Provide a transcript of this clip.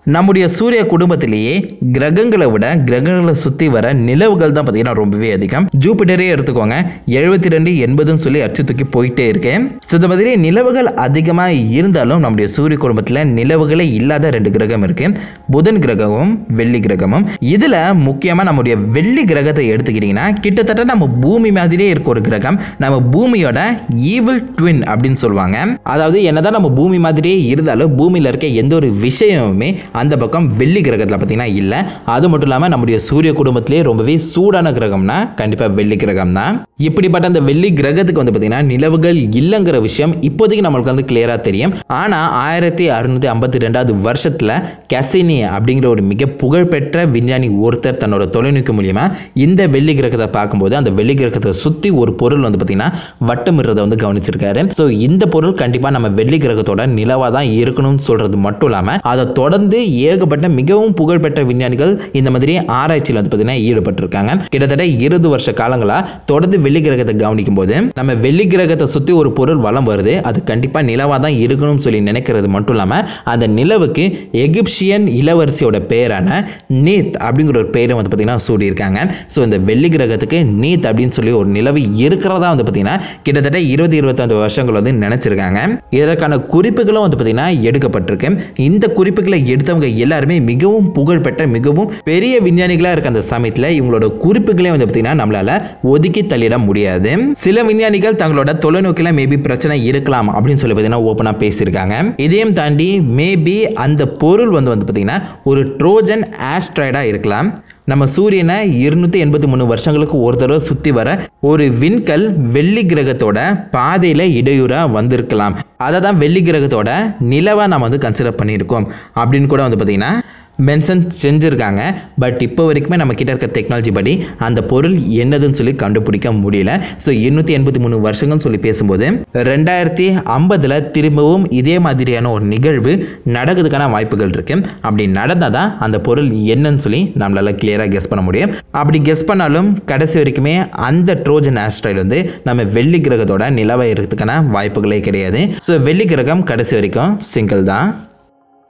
நம்முடைய சூரிய குடும்பத்திலேயே கிரகங்களை விட கிரகங்களை சுற்றி வர நிலவுகள் தான் பார்த்தீங்கன்னா ரொம்பவே அதிகம் ஜூபிட்டரே எடுத்துக்கோங்க எழுபத்தி ரெண்டு எண்பதுன்னு சொல்லி அச்சு தூக்கி போயிட்டே இருக்கேன் ஸோ இந்த மாதிரி நிலவுகள் அதிகமாக இருந்தாலும் நம்முடைய சூரிய குடும்பத்தில் நிலவுகளே இல்லாத ரெண்டு கிரகம் இருக்கு புதன் கிரகமும் வெள்ளி கிரகமும் இதில் முக்கியமாக நம்முடைய வெள்ளி கிரகத்தை எடுத்துக்கிட்டிங்கன்னா கிட்டத்தட்ட நம்ம பூமி மாதிரியே இருக்க ஒரு கிரகம் நம்ம பூமியோட ஈவில் ட்வின் அப்படின்னு சொல்லுவாங்க அதாவது என்னதான் நம்ம பூமி மாதிரியே இருந்தாலும் பூமியில் இருக்க எந்த ஒரு விஷயமுமே அந்த பக்கம் வெள்ளி கிரகத்தில் பார்த்தீங்கன்னா இல்லை அது மட்டும் இல்லாமல் நம்முடைய சூரிய குடும்பத்திலே ரொம்பவே சூடான கிரகம்னா கண்டிப்பாக வெள்ளி கிரகம் தான் இப்படிப்பட்ட அந்த வெள்ளி கிரகத்துக்கு வந்து பார்த்தீங்கன்னா நிலவுகள் இல்லைங்கிற விஷயம் இப்போதைக்கு நம்மளுக்கு வந்து கிளியராக தெரியும் ஆனால் ஆயிரத்தி அறுநூத்தி ஐம்பத்தி ரெண்டாவது வருஷத்தில் கெசினி அப்படிங்கிற ஒரு மிக புகழ்பெற்ற விஞ்ஞானி ஒருத்தர் தன்னோட தொலைநோக்கு மூலியமா இந்த வெள்ளி கிரகத்தை பார்க்கும்போது அந்த வெள்ளி கிரகத்தை சுற்றி ஒரு பொருள் வந்து பார்த்தீங்கன்னா வட்டமிடுறதை வந்து கவனிச்சிருக்காரு ஸோ இந்த பொருள் கண்டிப்பாக நம்ம வெள்ளி கிரகத்தோட நிலவாக தான் இருக்கணும்னு சொல்றது மட்டும் இல்லாமல் அதை தொடர்ந்து ஏகப்பட்ட மிகவும் புகழ்பெற்ற விஞ்ஞானிகள் இந்த மாதிரி ஆராய்ச்சியில் வந்து பார்த்தீங்கன்னா ஈடுபட்டிருக்காங்க கிட்டத்தட்ட இருபது வருஷ காலங்களா தொடர்ந்து வெள்ளி கிரகத்தை கவனிக்கும் போது நம்ம வெள்ளி கிரகத்தை சுற்றி ஒரு பொருள் வலம் வருது அது கண்டிப்பாக நிலவாக தான் இருக்கணும்னு சொல்லி நினைக்கிறது மட்டும் இல்லாமல் அந்த நிலவுக்கு எகிப்சியன் இளவரசியோட பேரான நீத் அப்படிங்கிற ஒரு பேரும் வந்து பார்த்தீங்கன்னா சூடியிருக்காங்க ஸோ இந்த வெள்ளி கிரகத்துக்கு நீத் அப்படின்னு சொல்லி ஒரு நிலவு இருக்கிறதா வந்து பார்த்தீங்கன்னா கிட்டத்தட்ட இருபது இருபத்தஞ்சு வருஷங்கள் வந்து நினைச்சிருக்காங்க இதற்கான குறிப்புகளும் வந்து பார்த்தீங்கன்னா எடுக்கப்பட்டிருக்கு இந்த குறிப்புகளை எடுத்தவங்க எல்லாருமே மிகவும் புகழ்பெற்ற மிகவும் பெரிய விஞ்ஞானிகளாக இருக்க அந்த சமயத்தில் இவங்களோட குறிப்புகளே வந்து பார்த்தீங்கன்னா நம்மளால ஒதுக்கி தள்ளிட முடியாது சில விஞ்ஞானிகள் தங்களோட தொலைநோக்கில் மேபி பிரச்சனை இருக்கலாம் அப்படின்னு சொல்லி பார்த்தீங்கன்னா ஓப்பனாக பேசியிருக்காங்க இதையும் தாண்டி மேபி அந்த பொருள் வந்து வந்து பார்த்தீங்கன்னா ஒரு ட்ரோஜன் ஆஸ்ட்ராய்டாக இருக்கலாம் நம்ம சூரியனை இருநூத்தி எண்பத்தி மூணு வருஷங்களுக்கு ஒரு தடவை சுற்றி வர ஒரு விண்கல் வெள்ளி கிரகத்தோட பாதையில் இடையூறாக வந்திருக்கலாம் அதை தான் வெள்ளி கிரகத்தோட நிலவாக நம்ம வந்து கன்சிடர் பண்ணியிருக்கோம் அப்படின்னு கூட வந்து பார்த்தீங்கன்னா மென்ஷன் செஞ்சுருக்காங்க பட் இப்போ வரைக்குமே நம்ம கிட்ட இருக்க டெக்னாலஜி படி அந்த பொருள் என்னதுன்னு சொல்லி கண்டுபிடிக்க முடியல ஸோ எண்ணூற்றி எண்பத்தி மூணு வருஷங்கள்னு சொல்லி பேசும்போது ரெண்டாயிரத்தி ஐம்பதில் திரும்பவும் இதே மாதிரியான ஒரு நிகழ்வு நடக்கிறதுக்கான வாய்ப்புகள் இருக்கு அப்படி நடந்தால் தான் அந்த பொருள் என்னன்னு சொல்லி நம்மளால கிளியராக கெஸ் பண்ண முடியும் அப்படி கெஸ் பண்ணாலும் கடைசி வரைக்குமே அந்த ட்ரோஜன் ஆஸ்ட்ராய்டு வந்து நம்ம வெள்ளி கிரகத்தோட நிலவை இருக்கிறதுக்கான வாய்ப்புகளே கிடையாது ஸோ வெள்ளி கிரகம் கடைசி வரைக்கும் சிங்கிள் தான்